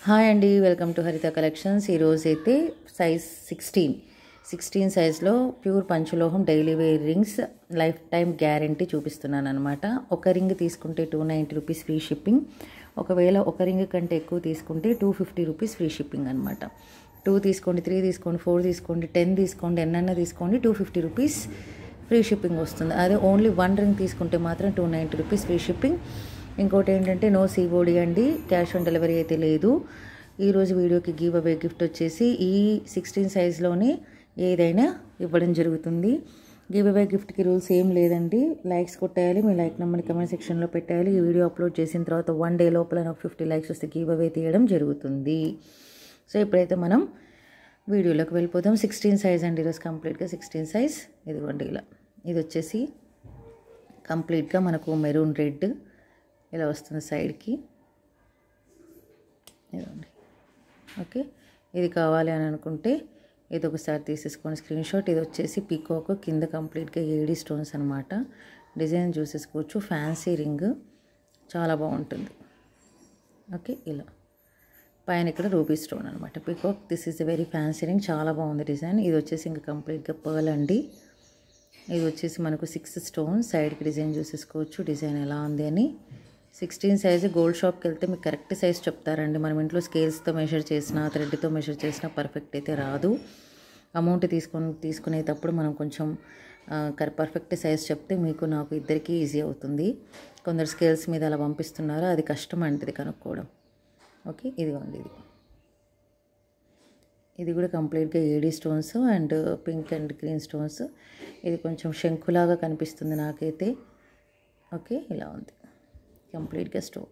Hi అండి welcome to హరిత collections ఈరోజు అయితే సైజ్ సిక్స్టీన్ సిక్స్టీన్ సైజ్లో ప్యూర్ పంచలోహం daily wear rings lifetime guarantee చూపిస్తున్నాను అనమాట ఒక రింగ్ తీసుకుంటే two ninety rupees free shipping ఒకవేళ ఒక రింగ్ కంటే ఎక్కువ తీసుకుంటే two fifty rupees free shipping అనమాట టూ తీసుకోండి త్రీ తీసుకోండి ఫోర్ తీసుకోండి టెన్ తీసుకోండి ఎన్నైనా తీసుకోండి two fifty rupees free shipping వస్తుంది అదే ఓన్లీ వన్ రింగ్ తీసుకుంటే మాత్రం two ninety rupees free shipping ఇంకోటి ఏంటంటే నో సీబోడి అండి క్యాష్ ఆన్ డెలివరీ అయితే లేదు ఈరోజు వీడియోకి గివ్ అవే గిఫ్ట్ వచ్చేసి ఈ సిక్స్టీన్ సైజ్లోనే ఏదైనా ఇవ్వడం జరుగుతుంది గివ్ అవే గిఫ్ట్కి రూల్స్ ఏం లేదండి లైక్స్ కొట్టేయాలి మీ లైక్ నెంబర్ని కమెంట్ సెక్షన్లో పెట్టాలి ఈ వీడియో అప్లోడ్ చేసిన తర్వాత వన్ డే లోపల నాకు ఫిఫ్టీ లైక్స్ వస్తే గివ్ అవే తీయడం జరుగుతుంది సో ఇప్పుడైతే మనం వీడియోలోకి వెళ్ళిపోదాం సిక్స్టీన్ సైజ్ అండి ఈరోజు కంప్లీట్గా సిక్స్టీన్ సైజ్ ఇదిగోండి ఇలా ఇది వచ్చేసి కంప్లీట్గా మనకు మెరూన్ రెడ్ ఇలా వస్తుంది సైడ్కి ఇదండి ఓకే ఇది కావాలి అని అనుకుంటే ఇది ఒకసారి తీసేసుకోండి స్క్రీన్ షాట్ ఇది వచ్చేసి పీకాక్ కింద కంప్లీట్గా ఏడీ స్టోన్స్ అనమాట డిజైన్ చూసేసుకోవచ్చు ఫ్యాన్సీ రింగ్ చాలా బాగుంటుంది ఓకే ఇలా పైన ఇక్కడ రూబీ స్టోన్ అనమాట peacock this is a very fancy ring చాలా బాగుంది డిజైన్ ఇది వచ్చేసి ఇంకా కంప్లీట్గా పర్ల్ అండి ఇది వచ్చేసి మనకు సిక్స్ స్టోన్ సైడ్కి డిజైన్ చూసేసుకోవచ్చు డిజైన్ ఎలా ఉంది అని సిక్స్టీన్ సైజ్ గోల్డ్ షాప్కి వెళ్తే మీకు కరెక్ట్ సైజ్ చెప్తారండి మనం ఇంట్లో స్కేల్స్తో మెషర్ చేసినా థ్రెడ్తో మెషర్ చేసినా పర్ఫెక్ట్ అయితే రాదు అమౌంట్ తీసుకొని తీసుకునేటప్పుడు మనం కొంచెం పర్ఫెక్ట్ సైజ్ చెప్తే మీకు నాకు ఇద్దరికీ ఈజీ అవుతుంది కొందరు స్కేల్స్ మీద అలా పంపిస్తున్నారు అది కష్టం అంటిది కనుక్కోవడం ఓకే ఇదిగోండి ఇది ఇది కూడా కంప్లీట్గా AD stones and pink and green stones ఇది కొంచెం శంకులాగా కనిపిస్తుంది నాకైతే ఓకే ఇలా ఉంది కంప్లీట్గా స్టోన్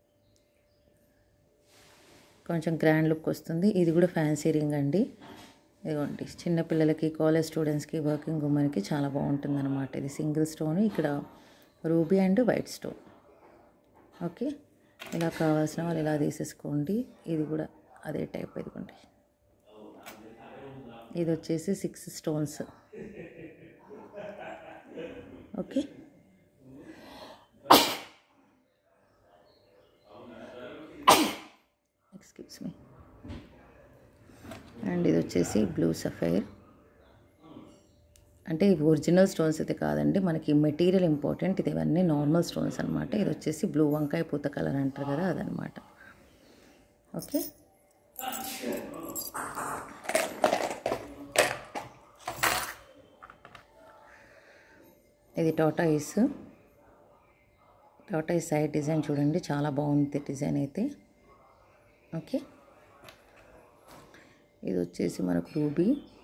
కొంచెం గ్రాండ్ లుక్ వస్తుంది ఇది కూడా ఫ్యాన్సీ రింగ్ అండి ఇదిగోండి చిన్నపిల్లలకి కాలేజ్ స్టూడెంట్స్కి వర్కింగ్ ఉమెన్కి చాలా బాగుంటుంది అనమాట ఇది సింగిల్ స్టోన్ ఇక్కడ ruby and white stone okay ఇలా కావాల్సిన వాళ్ళు ఇలా తీసేసుకోండి ఇది కూడా అదే టైప్ ఇదిగోండి ఇది వచ్చేసి six stones okay excuse me and ఇది వచ్చేసి బ్లూ సఫైర్ అంటే ఇవి ఒరిజినల్ స్టోన్స్ అయితే కాదండి మనకి మెటీరియల్ ఇంపార్టెంట్ ఇది ఇవన్నీ నార్మల్ స్టోన్స్ అనమాట ఇది వచ్చేసి బ్లూ వంకాయ పూత కలర్ అంటారు కదా అదనమాట ఓకే ఇది టాటాయిస్ టాటాయిస్ సైడ్ డిజైన్ చూడండి చాలా బాగుంది డిజైన్ అయితే ఓకే ఇది వచ్చేసి మనకు రూబీ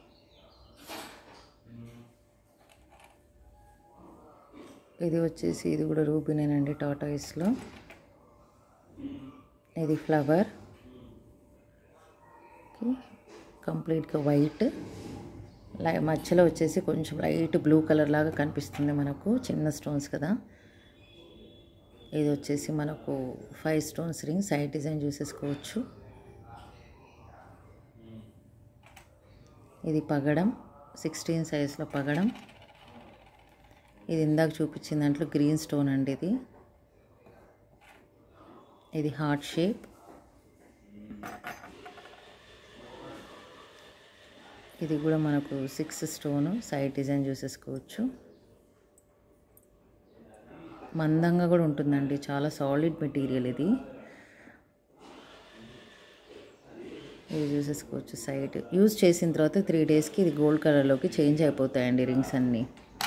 ఇది వచ్చేసి ఇది కూడా రూబీనేనండి టాటాయిస్లో ఇది ఫ్లవర్ ఓకే కంప్లీట్గా వైట్ లై మధ్యలో వచ్చేసి కొంచెం లైట్ బ్లూ కలర్ లాగా కనిపిస్తుంది మనకు చిన్న స్టోన్స్ కదా ఇది వచ్చేసి మనకు five stones ring side design చూసేసుకోవచ్చు ఇది పగడం సిక్స్టీన్ సైజ్లో పగడం ఇది ఇందాక చూపించిన దాంట్లో గ్రీన్ స్టోన్ అండి ఇది ఇది హార్ట్ షేప్ ఇది కూడా మనకు సిక్స్ స్టోను సైడ్ డిజైన్ చూసేసుకోవచ్చు మందంగా కూడా ఉంటుందండి చాలా సాలిడ్ మెటీరియల్ ఇది ఇది చూసేసుకోవచ్చు సైడ్ యూజ్ చేసిన తర్వాత త్రీ డేస్కి ఇది గోల్డ్ కలర్లోకి చేంజ్ అయిపోతాయండి రింగ్స్ అన్నీ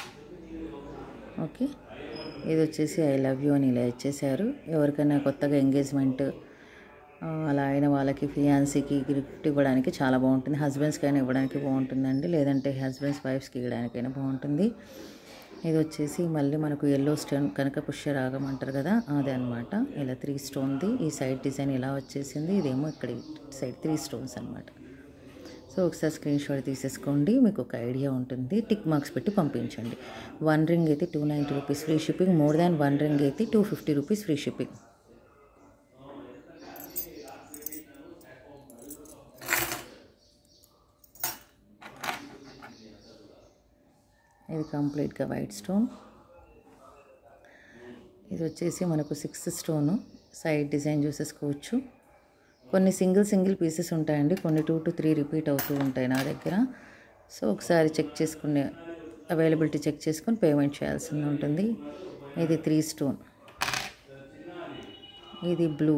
ఓకే ఇది వచ్చేసి ఐ లవ్ యూ అని ఇలా ఇచ్చేసారు ఎవరికైనా కొత్తగా ఎంగేజ్మెంట్ అలా అయిన వాళ్ళకి ఫియాన్సీకి గిఫ్ట్ ఇవ్వడానికి చాలా బాగుంటుంది హస్బెండ్స్కి అయినా ఇవ్వడానికి బాగుంటుందండి లేదంటే హస్బెండ్స్ వైఫ్స్కి ఇవ్వడానికైనా బాగుంటుంది ఇది వచ్చేసి మళ్ళీ మనకు ఎల్లో స్టోన్ కనుక పుష్య రాగం అంటారు కదా అదే అనమాట ఇలా త్రీ స్టోన్ది ఈ సైడ్ డిజైన్ ఇలా వచ్చేసింది ఇదేమో ఇక్కడ సైడ్ త్రీ స్టోన్స్ అనమాట సో ఒకసారి స్క్రీన్ షాట్ తీసేసుకోండి మీకు ఒక ఐడియా ఉంటుంది టిక్ మార్క్స్ పెట్టి పంపించండి వన్ రింగ్ అయితే two ninety rupees free shipping more than one ring అయితే two fifty rupees free shipping ఇది కంప్లీట్గా వైట్ స్టోన్ ఇది వచ్చేసి మనకు సిక్స్ స్టోను సైడ్ డిజైన్ చూసేసుకోవచ్చు కొన్ని సింగిల్ సింగిల్ పీసెస్ ఉంటాయండి కొన్ని టూ టు త్రీ రిపీట్ అవుతూ ఉంటాయి నా దగ్గర సో ఒకసారి చెక్ చేసుకునే అవైలబిలిటీ చెక్ చేసుకొని పేమెంట్ చేయాల్సి ఉంటుంది ఇది త్రీ స్టోన్ ఇది బ్లూ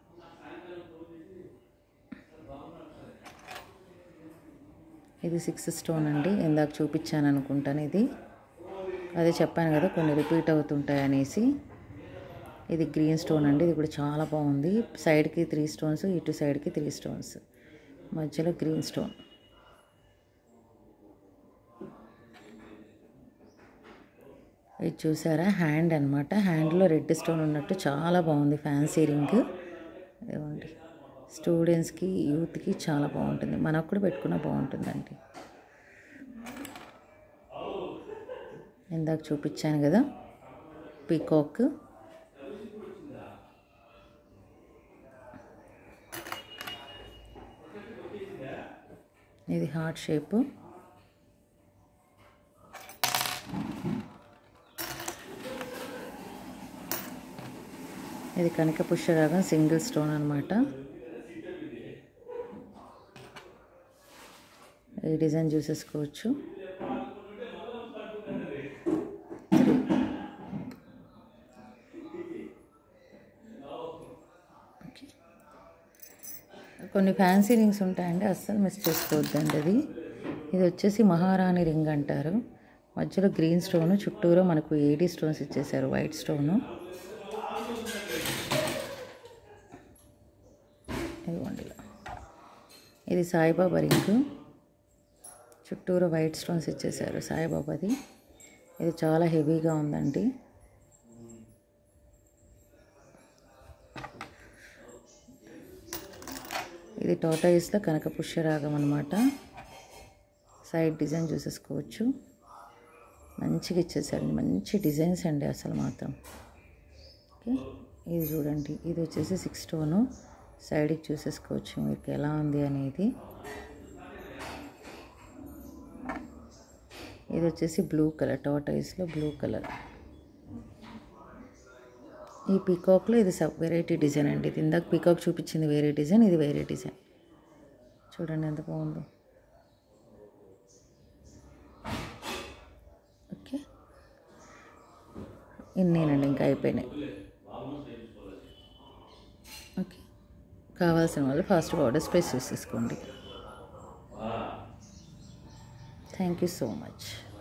ఇది సిక్స్ స్టోన్ అండి ఇందాక చూపించాను అనుకుంటాను ఇది అదే చెప్పాను కదా కొన్ని రిపీట్ అవుతుంటాయి అనేసి ఇది గ్రీన్ స్టోన్ అండి ఇది కూడా చాలా బాగుంది సైడ్కి త్రీ స్టోన్స్ ఇటు సైడ్కి త్రీ స్టోన్స్ మధ్యలో గ్రీన్ స్టోన్ ఇది చూసారా హ్యాండ్ అనమాట హ్యాండ్లో రెడ్ స్టోన్ ఉన్నట్టు చాలా బాగుంది ఫ్యాన్సీ రింగ్ ఇవ్వండి స్టూడెంట్స్కి యూత్కి చాలా బాగుంటుంది మనకు కూడా పెట్టుకున్న బాగుంటుందండి ఇందాక చూపించాను కదా పీకాక్ ఇది హార్ట్ షేపు ఇది కనక పుష్యరాగం సింగిల్ స్టోన్ అనమాట ఈ డిజైన్ చూసేసుకోవచ్చు ఓకే. కొన్ని ఫ్యాన్సీ రింగ్స్ ఉంటాయండి అస్సలు మిస్ చేసుకోవద్దండి అది ఇది వచ్చేసి మహారాణి రింగ్ అంటారు మధ్యలో గ్రీన్ స్టోన్ చుట్టూరు మనకు ఏడీ స్టోన్స్ ఇచ్చేసారు వైట్ స్టోను ఇదిగోండి ఇలా. ఇది సాయిబాబా రింగ్ చుట్టూరు వైట్ స్టోన్స్ ఇచ్చేసారు సాయిబాబాది ఇది చాలా హెవీగా ఉందండి ఇది టోటాయిస్లో కనక పుష్యరాగం అనమాట సైడ్ డిజైన్ చూసేసుకోవచ్చు మంచిగా ఇచ్చేసారండి మంచి డిజైన్స్ అండి అసలు మాత్రం ఓకే ఇది చూడండి ఇది వచ్చేసి సిక్స్ స్టోను సైడ్కి చూసేసుకోవచ్చు మీకు ఎలా ఉంది అనేది ఇది వచ్చేసి బ్లూ కలర్ టాటైస్లో బ్లూ కలర్ ఈ పీకాక్లో ఇది సబ్ వెరైటీ డిజైన్ అండి ఇది ఇందాక పీకాక్ చూపించింది వేరే డిజైన్ ఇది వేరే డిజైన్ చూడండి ఎంత బాగుందో ఓకే ఇన్నేనండి ఇంకా అయిపోయినాయి ఓకే కావాల్సిన వాళ్ళు ఫాస్ట్గా ఆర్డర్ స్పేస్ చేసేసుకోండి థ్యాంక్ యూ సో మచ్